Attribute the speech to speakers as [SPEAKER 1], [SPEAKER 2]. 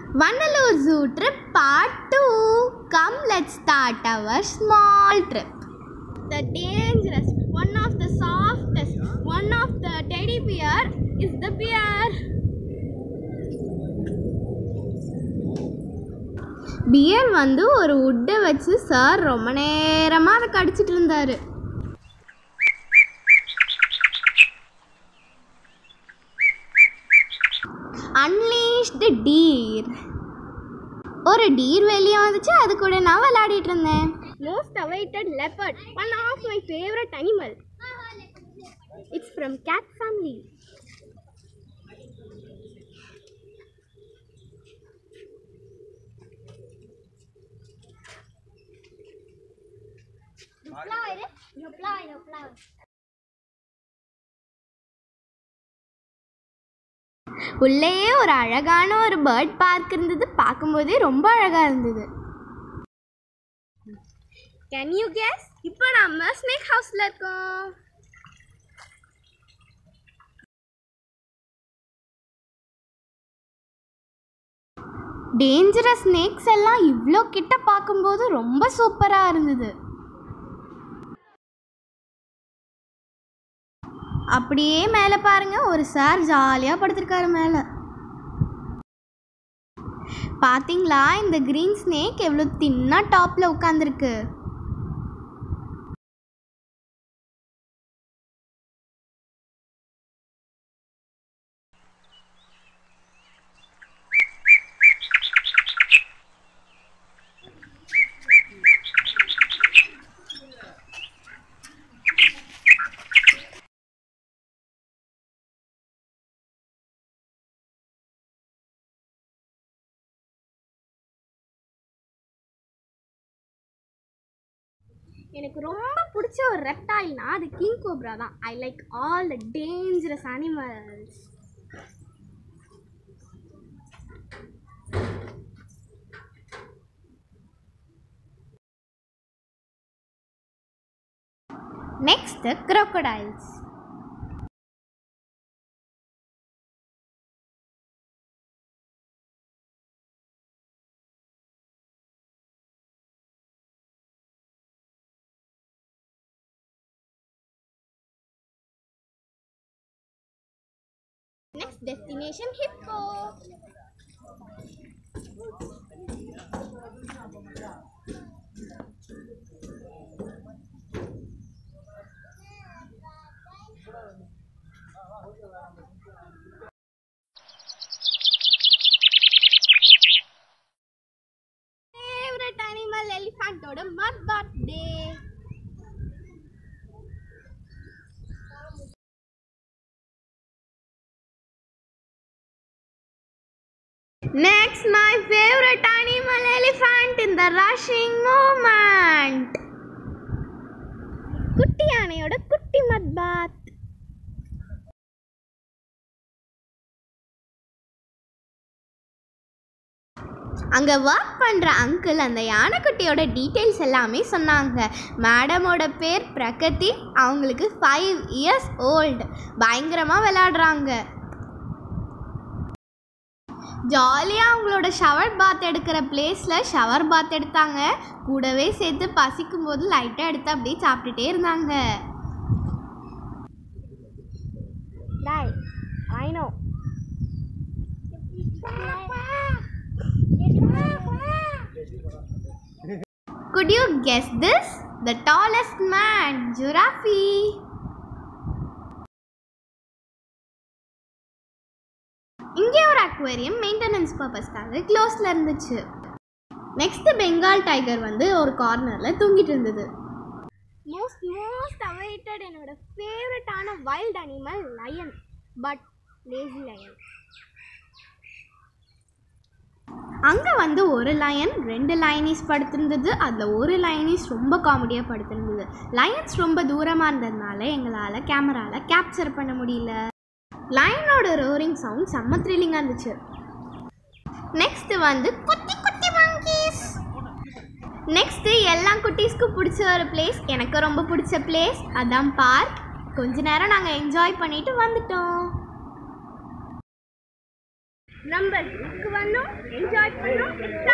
[SPEAKER 1] Vannalur Zoo trip part 2. Come, let's start our small trip. The dangerous, one of the softest, one of the teddy bear is the bear. Bear வந்து ஒரு உட்டை வச்சு sir ரொம்ப நேரமாக அதை கடிச்சிட்டு இருந்தாரு அன்லீஷ்டு deer ஒரு டீர் வெளியே வந்துச்சு அது கூட நான் விளையாடிட்டு இருந்தேன் most awaited leopard one of my favourite animal it's from cat family உள்ளேயே ஒரு அழகான ஒரு பேர்ட் பார்க் இருந்தது பார்க்கும்போதே ரொம்ப அழகாக இருந்தது கேன் யூ கெஸ் இப்போ நம்ம ஸ்னேக் ஹவுஸில் இருக்கோம் டேஞ்சரஸ் ஸ்னேக்ஸ் எல்லாம் இவ்வளோ கிட்ட பார்க்கும்போது ரொம்ப சூப்பராக இருந்தது அப்படியே மேலே பாருங்க ஒரு சார் ஜாலியாக படுத்திருக்காரு மேலே பாத்தீங்களா இந்த கிரீன் ஸ்னேக் எவ்வளோ தின்னா டாப்பில் உட்காந்துருக்கு எனக்கு ரொம்ப பிடிச்ச ஒரு ரெப்டைல்னா அது கிங் கோப்ரா தான் I like all the dangerous animals next crocodiles Next destination Hippo. Favorite animal elephant ஓட mud bath day. Next, my favorite animal elephant in the rushing movement. குட்டி யானையோட குட்டி மத் பாத் அங்கே ஒர்க் பண்ணுற அங்கிள் அந்த யானைக்குட்டியோட டீட்டெயில்ஸ் எல்லாமே சொன்னாங்க மேடமோட பேர் பிரகதி அவங்களுக்கு ஃபைவ் இயர்ஸ் ஓல்டு பயங்கரமாக விளையாடுறாங்க ஜாலியாக அவங்களோட ஷவர் பாத் எடுக்கிற பிளேஸில் ஷவர் பாத் எடுத்தாங்க கூடவே சேர்த்து பசிக்கும் போது லைட்டாக எடுத்து அப்படியே சாப்பிட்டுட்டே இருந்தாங்க I know Could you guess this? The tallest man, Giraffe. இங்கே ஒரு அக்வேரியம் மெயின்டெனன்ஸ் பர்பஸ்க்காக க்ளோஸில் இருந்துச்சு நெக்ஸ்ட் பெங்கால் டைகர் வந்து ஒரு கார்னரில் தூங்கிட்டு இருந்தது மோஸ்ட் மோஸ்ட் அவைட்டட் என்னோட ஃபேவரட்டான wild animal lion but lazy lion அங்கே வந்து ஒரு லயன் ரெண்டு லைனிஸ் படுத்திருந்தது அதில் ஒரு லைனிஸ் ரொம்ப காமெடியாக படுத்திருந்தது லயன்ஸ் ரொம்ப தூரமாக இருந்ததுனால எங்களால் கேமராவில் கேப்சர் பண்ண முடியல லயனோட ரோரிங் சவுண்ட் செம்ம த்ரில்லிங்காக இருந்துச்சு நெக்ஸ்ட் வந்து குட்டி குட்டி monkeys நெக்ஸ்ட்டு எல்லா குட்டீஸ்க்கும் பிடிச்ச ஒரு பிளேஸ் எனக்கு ரொம்ப பிடிச்ச பிளேஸ் அதான் பார்க் கொஞ்ச நேரம் நாங்கள் என்ஜாய் பண்ணிட்டு வந்துட்டோம் நம்ம இதுக்கு வரணும் என்ஜாய் பண்ணோம்